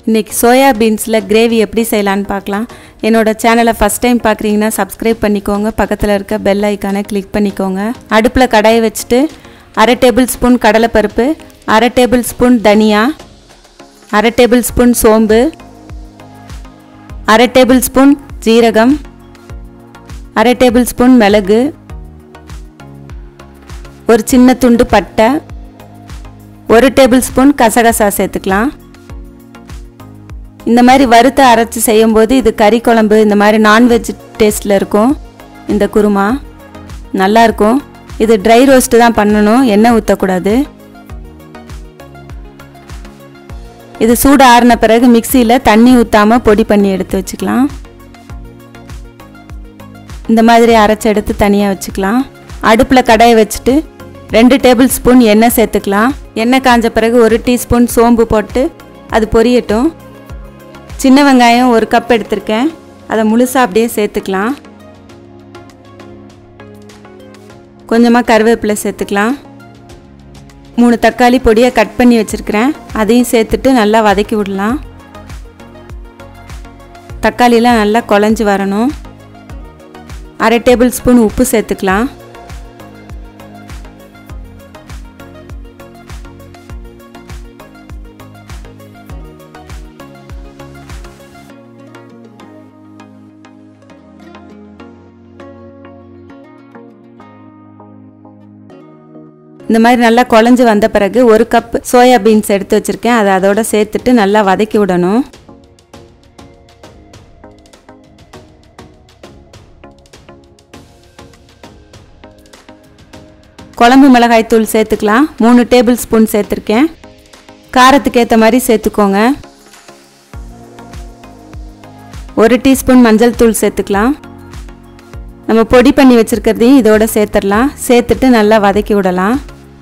இன்றைக்கி soya பீன்ஸில் gravy எப்படி செய்யலான்னு பார்க்கலாம் என்னோட சேனலை ஃபஸ்ட் டைம் பார்க்குறீங்கன்னா சப்ஸ்கிரைப் பண்ணிக்கோங்க பக்கத்தில் இருக்க பெல் ஐக்கானை கிளிக் பண்ணிக்கோங்க அடுப்பில் கடாயை வச்சுட்டு அரை டேபிள் ஸ்பூன் கடலைப்பருப்பு அரை டேபிள் ஸ்பூன் தனியா அரை டேபிள் ஸ்பூன் சோம்பு அரை டேபிள் ஸ்பூன் ஜீரகம் அரை டேபிள் ஸ்பூன் மிளகு ஒரு சின்ன துண்டு பட்டை ஒரு டேபிள் ஸ்பூன் கசகசா சேர்த்துக்கலாம் இந்த மாதிரி வறுத்து அரைச்சி செய்யும்போது இது கறி குழம்பு இந்த மாதிரி நான்வெஜ் டேஸ்ட்டில் இருக்கும் இந்த குருமா நல்லாயிருக்கும் இது ட்ரை ரோஸ்ட்டு தான் பண்ணணும் எண்ணெய் ஊற்றக்கூடாது இது சூடு ஆறின பிறகு மிக்சியில் தண்ணி ஊற்றாமல் பொடி பண்ணி எடுத்து வச்சுக்கலாம் இந்த மாதிரி அரைச்சி எடுத்து தனியாக வச்சுக்கலாம் அடுப்பில் கடாயை வச்சுட்டு ரெண்டு டேபிள் ஸ்பூன் எண்ணெய் சேர்த்துக்கலாம் எண்ணெய் காஞ்ச பிறகு ஒரு டீஸ்பூன் சோம்பு போட்டு அது பொரியட்டும் சின்ன வெங்காயம் ஒரு கப் எடுத்திருக்கேன் அதை முழுசாக அப்படியே சேர்த்துக்கலாம் கொஞ்சமாக கருவேப்பிலை சேர்த்துக்கலாம் மூணு தக்காளி பொடியை கட் பண்ணி வச்சுருக்கிறேன் அதையும் சேர்த்துட்டு நல்லா வதக்கி விடலாம் தக்காளிலாம் நல்லா குழஞ்சி வரணும் அரை டேபிள் ஸ்பூன் உப்பு சேர்த்துக்கலாம் இந்த மாதிரி நல்லா குழஞ்சி வந்த பிறகு ஒரு கப் சோயா பீன்ஸ் எடுத்து வச்சுருக்கேன் அதை அதோட சேர்த்துட்டு நல்லா வதக்கி விடணும் குழம்பு மிளகாய் தூள் சேர்த்துக்கலாம் மூணு டேபிள் ஸ்பூன் சேர்த்துருக்கேன் காரத்துக்கு ஏற்ற மாதிரி சேர்த்துக்கோங்க ஒரு டீஸ்பூன் மஞ்சள் தூள் சேர்த்துக்கலாம் நம்ம பொடி பண்ணி வச்சுருக்கிறதையும் இதோட சேர்த்துடலாம் சேர்த்துட்டு நல்லா வதக்கி விடலாம்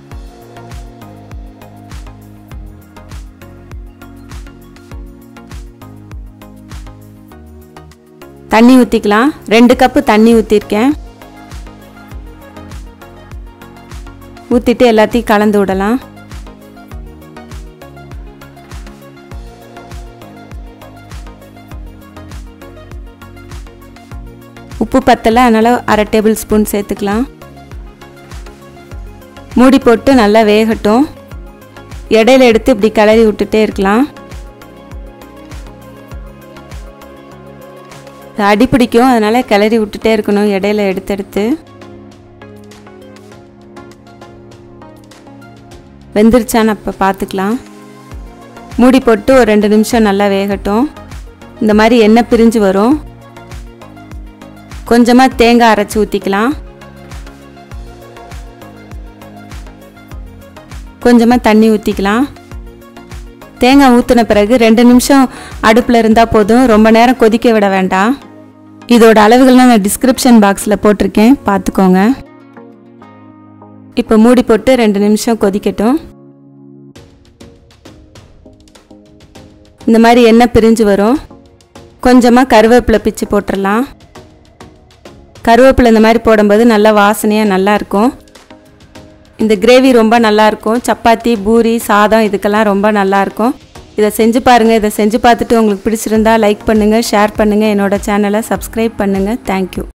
தண்ணி ஊற்றிக்கலாம் ரெண்டு கப்பு தண்ணி ஊற்றிருக்கேன் ஊற்றிட்டு எல்லாத்தையும் கலந்து விடலாம் உப்பு பத்தலை அதனால் அரை டேபிள் ஸ்பூன் சேர்த்துக்கலாம் மூடி போட்டு நல்லா வேகட்டும் இடையில எடுத்து இப்படி கிளறி விட்டுட்டே இருக்கலாம் அடி பிடிக்கும் அதனால் கிளறி விட்டுட்டே இருக்கணும் இடையில எடுத்து எடுத்து வெந்துருச்சான்னு அப்போ பார்த்துக்கலாம் மூடி போட்டு ஒரு ரெண்டு நிமிஷம் நல்லா வேகட்டும் இந்த மாதிரி எண்ணெய் பிரிஞ்சு வரும் கொஞ்சமாக தேங்காய் அரைச்சி ஊற்றிக்கலாம் கொஞ்சமாக தண்ணி ஊற்றிக்கலாம் தேங்காய் ஊற்றின பிறகு ரெண்டு நிமிஷம் அடுப்பில் இருந்தால் போதும் ரொம்ப நேரம் கொதிக்க விட வேண்டாம் இதோட அளவுகள்லாம் நான் டிஸ்கிரிப்ஷன் பாக்ஸில் போட்டிருக்கேன் பார்த்துக்கோங்க இப்போ மூடி போட்டு ரெண்டு நிமிஷம் கொதிக்கட்டும் இந்த மாதிரி எண்ணெய் பிரிஞ்சு வரும் கொஞ்சமாக கருவேப்பிலை பிச்சு போட்டுடலாம் கருவேப்பிலை இந்த மாதிரி போடும்போது நல்லா வாசனையாக நல்லாயிருக்கும் இந்த கிரேவி ரொம்ப நல்லாயிருக்கும் சப்பாத்தி பூரி சாதம் இதுக்கெல்லாம் ரொம்ப நல்லாயிருக்கும் இதை செஞ்சு பாருங்கள் இதை செஞ்சு பார்த்துட்டு உங்களுக்கு பிடிச்சிருந்தா லைக் பண்ணுங்கள் ஷேர் பண்ணுங்கள் என்னோடய சேனலை சப்ஸ்கிரைப் பண்ணுங்கள் தேங்க்யூ